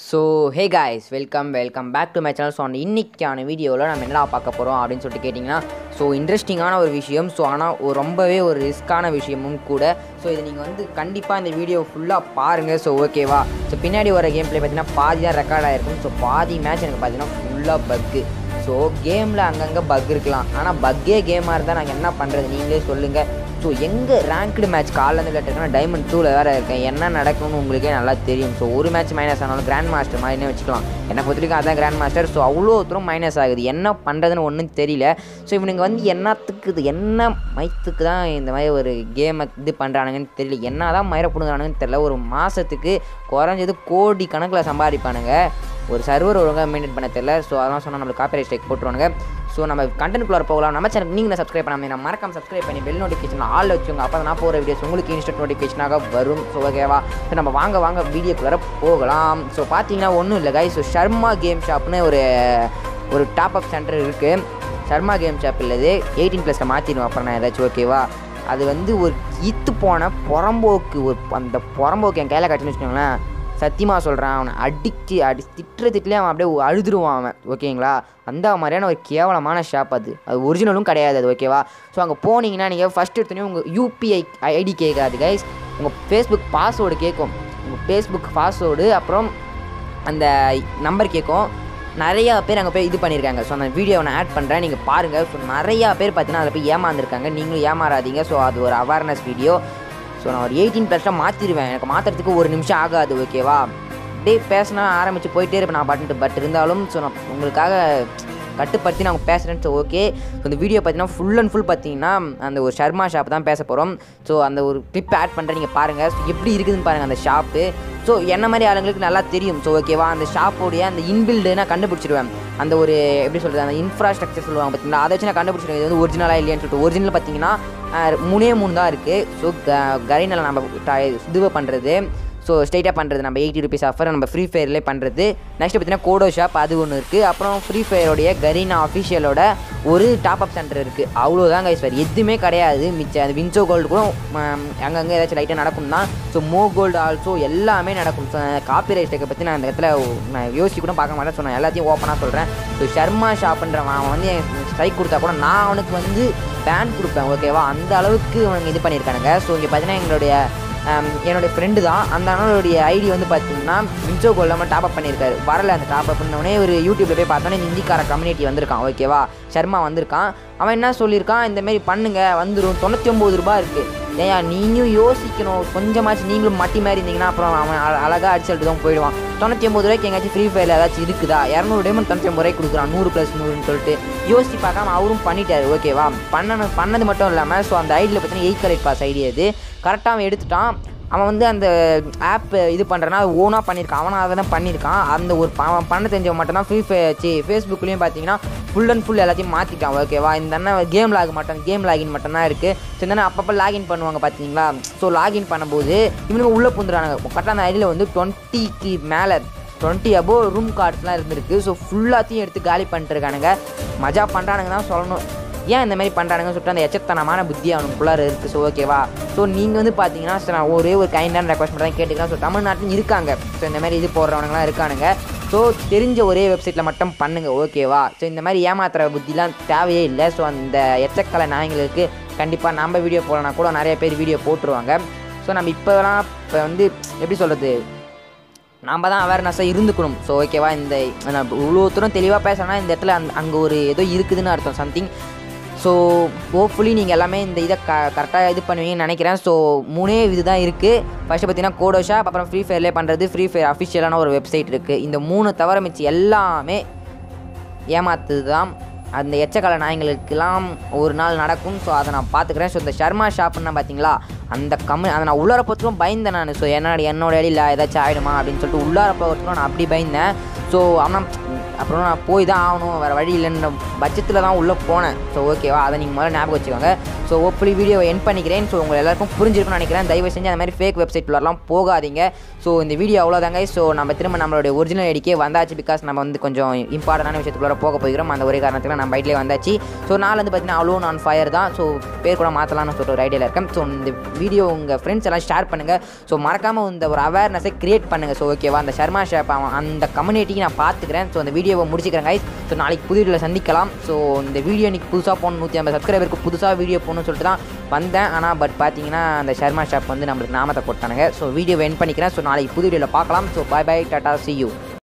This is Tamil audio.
so hey guys welcome welcome back to my channel so அந்த இன்னைக்கான வீடியோவில் நம்ம என்னடா பார்க்க போகிறோம் அப்படின்னு சொல்லிட்டு கேட்டிங்கன்னா ஸோ இன்ட்ரெஸ்டிங்கான ஒரு விஷயம் ஸோ ஆனால் ஒரு ரொம்பவே ஒரு ரிஸ்க்கான விஷயமும் கூட ஸோ இது நீங்கள் வந்து கண்டிப்பாக இந்த வீடியோ ஃபுல்லாக பாருங்கள் ஸோ ஓகேவா ஸோ பின்னாடி வர கேம் ப்ளே பார்த்தீங்கன்னா பாதி தான் ரெக்கார்ட் ஆகிருக்கும் ஸோ பாதி மேட்ச் எனக்கு பார்த்தீங்கன்னா ஃபுல்லாக பக்கு ஸோ கேமில் அங்கங்கே பக் இருக்கலாம் ஆனால் பக்கே கேமாக இருந்தால் நாங்கள் என்ன பண்ணுறது நீங்களே சொல்லுங்கள் ஸோ எங்கே ரேங்க்டு மேட்ச் காலிலேருந்து விளையாட்டுருக்கேன்னா டைமண்ட் டூவில் வேறு இருக்கேன் என்ன நடக்கும்னு உங்களுக்கே நல்லா தெரியும் ஸோ ஒரு மேட்ச் மைனஸ் ஆனாலும் கிராண்ட் மாஸ்டர் மாதிரினே வச்சுக்கலாம் என்னை பொறுத்த வரைக்கும் அதான் கிராண்ட் மாஸ்டர் ஸோ அவ்வளோ தூரம் மைனஸ் ஆகுது என்ன பண்ணுறதுன்னு ஒன்றும் தெரியல ஸோ இவனுங்க வந்து என்னத்துக்கு இது என்ன மைத்துக்கு தான் இந்த மாதிரி ஒரு கேமை இது பண்ணுறானுங்கன்னு தெரியல என்ன தான் மயிர பிடுங்குறானுங்கன்னு தெரியல ஒரு மாதத்துக்கு குறைஞ்சது கோடி கணக்கில் சம்பாதிப்பானுங்க ஒரு சர்வர் ஒழுங்காக மெயின்டைன் பண்ண தெரியல ஸோ அதெல்லாம் சொன்னால் நம்மளுக்கு காப்பி ஸ்ட்ரைக் போட்டுருவானுங்க ஸோ நம்ம கண்டென்ட்குள்ளே போகலாம் நம்ம சேனல் நீங்கள் சப்ஸ்கிரைப் பண்ணாமல் நான் மறக்காம சப்ஸ்கிரைப் பண்ணி பெல் நோட்டிஃபிகேஷன் ஆள் வச்சுங்க அப்போ நான் போகிற வீடியோஸ் உங்களுக்கு இன்ஸ்டன்ட் நோட்டிஃபிகேஷனாக வரும் ஸோ ஓகேவா ஸோ நம்ம வாங்க வாங்க வீடியோக்குள்ளே போகலாம் ஸோ பார்த்தீங்கன்னா ஒன்றும் இல்லை guys ஸோ ஷர்மா கேம் ஷாப்னு ஒரு ஒரு டாப் அப் சென்டர் இருக்குது ஷர்மா கேம் ஷாப் இல்லது எயிட்டீன் ப்ளஸில் மாற்றிடுவோம் அப்புறம் நான் ஏதாச்சும் ஓகேவா அது வந்து ஒரு இத்து போன புறம்போக்கு ஒரு அந்த புறம்போக்கு என் கையில் கட்டுன்னு வச்சுக்கோங்களேன் சத்தியமாக சொல்கிறேன் அவனை அடிச்சு அடி திட்டுற திட்டுலேயே அவன் அப்படியே அழுதுருவான் அவன் ஓகேங்களா அந்த மாதிரியான ஒரு கேவலமான ஷாப் அது அது ஒரிஜினலும் கிடையாது அது ஓகேவா ஸோ அங்கே போனீங்கன்னா நீங்கள் ஃபஸ்ட் எடுத்தோடனே உங்கள் யூபிஐ ஐடி கேட்காது கைஸ் உங்கள் ஃபேஸ்புக் பாஸ்வேர்டு கேட்கும் உங்கள் ஃபேஸ்புக் பாஸ்வேர்டு அப்புறம் அந்த நம்பர் கேட்கும் நிறையா பேர் அங்கே போய் இது பண்ணியிருக்காங்க ஸோ அந்த வீடியோவை நான் ஆட் பண்ணுறேன் நீங்கள் பாருங்கள் ஸோ நிறையா பேர் பார்த்தீங்கன்னா அதில் போய் ஏமாந்துருக்காங்க நீங்களும் ஏமாறாதீங்க ஸோ அது ஒரு அவேர்னஸ் வீடியோ ஸோ நான் ஒரு எயிட்டீன் ப்ளஸ்ட்டாக மாற்றிடுவேன் எனக்கு மாற்றுறதுக்கு ஒரு நிமிஷம் ஆகாது ஓகேவா அப்படியே பேசினா ஆரம்பித்து போயிட்டே இருப்பேன் நான் பட்டு பட் இருந்தாலும் ஸோ நான் உங்களுக்காக கட்டுப்படுத்தி நாங்கள் பேசுகிறேன் ஸோ ஓகே ஸோ இந்த வீடியோ பார்த்தீங்கன்னா ஃபுல் அண்ட் ஃபுல் பார்த்தீங்கன்னா அந்த ஒரு ஷர்மா ஷாப் தான் பேச போகிறோம் ஸோ அந்த ஒரு கிளிப் ஆட் பண்ணுறேன் நீங்கள் பாருங்கள் ஸோ எப்படி இருக்குதுன்னு பாருங்கள் அந்த ஷாப்பு ஸோ என்ன மாதிரி ஆளுங்களுக்கு நல்லா தெரியும் ஸோ ஓகேவா அந்த ஷாப்போடைய அந்த இன்பில்டு நான் கண்டுபிடிச்சிடுவேன் அந்த ஒரு எப்படி சொல்கிறது அந்த இன்ஃப்ராஸ்ட்ரக்சர் சொல்லுவாங்க பார்த்தீங்களா அதை வச்சு நான் கண்டுபிடிச்சிடுவேன் இது வந்து ஒரிஜினலாக இல்லையான்னு சொல்லிட்டு ஒரிஜினல் பார்த்தீங்கன்னா அஹ், மூணே மூணு தான் இருக்குது ஸோ கரைனில் நம்ம ட- இதுவை பண்ணுறது ஸோ ஸ்ட்ரைட்டாக பண்ணுறது நம்ம எயிட்டி ருபீஸ் ஆஃபர் நம்ம ஃப்ரீ ஃபயர்லேயே பண்ணுறது நெக்ஸ்ட் பார்த்தீங்கன்னா கோடோ ஷாப் அது ஒன்று இருக்குது அப்புறம் ஃப்ரீ ஃபயரோடைய கரீனா அஃபிஷியலோட ஒரு டாப் அப் சென்டர் இருக்குது அவ்வளோதான் கைஸ் வேறு எதுவுமே கிடையாது மிச்சம் அந்த வின்சோ கோல்டு கூட ம், அங்கங்கே ஏதாச்சும் லைட்டாக நடக்கும் தான் ஸோ மோ கோல்டு ஆல்சோ எல்லாமே நடக்கும் ஸோ காப்பி ரைட்டை பற்றி நான் இந்த இடத்துல நான் யோசிச்சு கூட பார்க்க மாட்டேன் ஸோ நான் எல்லாத்தையும் ஓப்பனாக சொல்கிறேன் ஸோ ஷர்மா ஷாப்புன்றவன் அவன் வந்து ஸ்ட்ரைக் கொடுத்தா கூட நான் அவனுக்கு வந்து பேன் கொடுப்பேன் ஓகேவா அந்த அளவுக்கு அவனுங்க இது பண்ணியிருக்கானுங்க ஸோ இங்கே பார்த்தீங்கன்னா எங்களுடைய ஆம், என்னுடைய ஃப்ரெண்டு தான் அந்த அண்ணனுடைய ஐடி வந்து பார்த்தீங்கன்னா வின்சோ கோல் நம்ம டாப் அப் பண்ணியிருக்காரு வரல அந்த டாப் அப் பண்ணவனே ஒரு யூடியூப்ல போய் பார்த்தோன்னே இந்த இந்திக்கார கம்யூனிட்டி வந்திருக்கான் ஓகேவா சர்மா வந்திருக்கான் அவன் என்ன சொல்லியிருக்கான் இந்த மாதிரி பண்ணுங்க வந்துடும் தொண்ணூற்றி ஒம்பது ரூபாய் இருக்குது ஏயா நீயும் யோசிக்கணும் கொஞ்சமாச்சும் நீங்களும் மட்டி மாதிரி இருந்தீங்கன்னா அப்புறம் அவன் அழ- அழகா அடிச்சுட்டு தான் போயிடுவான் தொண்ணூற்றி ஒம்பது ரூபாய்க்கு எங்கேயாச்சும் ஃப்ரீ ஃபயரில் ஏதாச்சும் இருக்குதா இரநூறு டைமண்ட் தொண்ணூற்றி ஒம்பது ரூபாய்க்கு கொடுக்குறான் நூறு ப்ளஸ் நூறுன்னு சொல்லிட்டு யோசிச்சு பார்க்காம அவரும் பண்ணிட்டாரு ஓகேவா பண்ணணும் பண்ணது மட்டும் இல்லாமல் ஸோ அந்த ஐடியில் பார்த்தீங்கன்னா எயிட் கலெக்ட் பாஸ் ஐடி அது கரெக்டாக அவன் எடுத்துட்டான் அவன் வந்து அந்த ஆப் இது பண்ணுறனா அது ஓனாக பண்ணியிருக்கான் அவனை அதை தான் பண்ணியிருக்கான் அந்த ஒரு ப- அவன் பண்ண தெரிஞ்சவன் மட்டும்தான் ஃப்ரீ ஃபயர் சி ஃபேஸ்புக்லேயும் பார்த்தீங்கன்னா ஃபுல் அண்ட் ஃபுல் எல்லாத்தையும் மாற்றிட்டான் ஓகேவா இந்த அண்ணன் கேம் லாக் மட்டும் கேம் லாகின் மட்டும் தான் இருக்குது ஸோ இந்த அண்ணன் அப்பப்போ லாகின் பண்ணுவாங்க பார்த்தீங்களா ஸோ லாகின் பண்ணும்போது இவனுங்க உள்ளே புந்துறானுங்க கரெக்டாக அந்த ஐடியில் வந்து டுவெண்ட்டிக்கு மேலே டுவெண்ட்டி அபோவ் ரூம் கார்ட்ஸ்லாம் இருந்திருக்கு ஸோ ஃபுல்லாத்தையும் எடுத்து காலி பண்ணிட்டு இருக்கானுங்க மஜா பண்ணுறானுங்க தான் சொல்லணும் ஏன் இந்த மாதிரி பண்ணுறானுங்கன்னு சொல்லிட்டு அந்த எச்சத்தனமான புத்தி அவனுக்குள்ளார இருக்குது ஸோ ஓகேவா ஸோ நீங்கள் வந்து பார்த்தீங்கன்னா சரி, நான் ஒரே ஒரு கைண்டான ரெக்வஸ்ட் மட்டும் தான் கேட்டுக்கலாம் ஸோ தமிழ்நாட்டிலும் இருக்காங்க ஸோ இந்த மாதிரி இது போடுறவனுங்களாம் இருக்கானுங்க ஸோ தெரிஞ்ச ஒரே வெப்சைட்டில் மட்டும் பண்ணுங்கள் ஓகேவா ஸோ இந்த மாதிரி ஏமாத்துற புத்திலாம் தேவையே இல்லை ஸோ அந்த எச்சக்கலை நாய்களுக்கு கண்டிப்பாக நம்ம வீடியோ போடலனா கூட நிறைய பேர் வீடியோ போட்டுருவாங்க ஸோ நம்ம இப்போலாம் இப்போ வந்து எப்படி சொல்கிறது நாம் தான் அவேர்னஸாக இருந்துக்கணும் ஸோ ஓகேவா இந்த நான் இவ்வளோ தூரம் தெளிவாக பேசுகிறேன்னா இந்த இடத்துல அந் அங்கே ஒரு ஏதோ இருக்குதுன்னு அர்த்தம் சம்திங் ஸோ ஹோப்ஃபுல்லி நீங்கள் எல்லாமே இந்த இதை க கரெக்டாக இது பண்ணுவீங்கன்னு நினைக்கிறேன் ஸோ மூணே இது தான் இருக்குது ஃபஸ்ட்டு பார்த்தீங்கன்னா கோடோ ஷாப் அப்புறம் ஃப்ரீ ஃபயர்லேயே பண்ணுறது ஃப்ரீ ஃபயர் அஃபிஷியலான ஒரு வெப்சைட் இருக்குது இந்த மூணு தவிர மிச்சம் எல்லாமே ஏமாத்துது தான் அந்த எச்சக்கல நாய்களுக்கெல்லாம் ஒரு நாள் நடக்கும் ஸோ அதை நான் பார்த்துக்கிறேன் ஸோ இந்த ஷர்மா ஷாப்புன்னா பார்த்தீங்களா அந்த கம்மி அதை நான் உள்ளார போகிறதுக்கும் பயந்தேன் நான் ஸோ என்னோட என்னோட இடையில ஏதாச்சும் ஆகிடுமா அப்படின்னு சொல்லிட்டு உள்ளார போகிறதுக்கும் நான் அப்படி பயந்தேன் ஸோ ஆனால் அப்புறம் நான் போய் தான் ஆகணும் வேறு வழி இல்லைன்ற பட்சத்தில் தான் உள்ளே போனேன் ஸோ ஓகேவா அதை நீங்கள் முதல்ல ஞாபகம் வச்சுக்கோங்க ஸோ ஹோப்ஃபுல்லி வீடியோவை என் பண்ணிக்கிறேன் ஸோ உங்கள் எல்லாருக்கும் புரிஞ்சிருக்கும்னு நினைக்கிறேன் தயவு செஞ்சு அந்த மாதிரி ஃபேக் வெப்சைட்லலாம் போகாதீங்க ஸோ இந்த வீடியோ அவ்வளோதாங்க ஸோ நம்ம திரும்ப நம்மளுடைய ஒரிஜினல் ஐடிக்கே வந்தாச்சு பிகாஸ் நம்ம வந்து கொஞ்சம் இம்பார்ட்டண்டான விஷயத்துக்குள்ள போக போகிறோம் அந்த ஒரே காரணத்தில் நம்ம பைட்லேயே வந்தாச்சு ஸோ நாள் வந்து பார்த்தீங்கன்னா அவ்வளோ நான் ஃபயர் தான் ஸோ பேர் கூட மாற்றலாம்னு சொல்லிட்டு ஒரு ஐடியாவில் இருக்கேன் ஸோ இந்த வீடியோ உங்கள் ஃப்ரெண்ட்ஸ் எல்லாம் ஷேர் பண்ணுங்கள் ஸோ மறக்காமல் இந்த ஒரு அவேர்னஸை கிரியேட் பண்ணுங்கள் ஸோ ஓகேவா அந்த ஷர்மா ஷாப் அந்த கம்யூனிட்டிக்கு நான் பார்த்துக்கிறேன் ஸோ அந்த வீடியோவை முடிச்சுக்கிறேன் கைஸ் ஸோ நாளைக்கு புது வீடியோவில் சந்திக்கலாம் ஸோ இந்த வீடியோ இன்னைக்கு புதுசாக போகணும் நூற்றி ஐம்பது சப்ஸ்கிரைபருக்கு புதுசாக வீடியோ போகணும்னு சொல்லிட்டு தான் வந்தேன் ஆனால் பட் பார்த்தீங்கன்னா அந்த ஷர்மா ஷாப் வந்து நம்மளுக்கு நாமத்தை போட்டானுங்க ஸோ வீடியோ என் பண்ணிக்கிறேன் ஸோ நாளைக்கு புது வீடியோவில் பார்க்கலாம் ஸோ பை பை டாட்டா சி யூ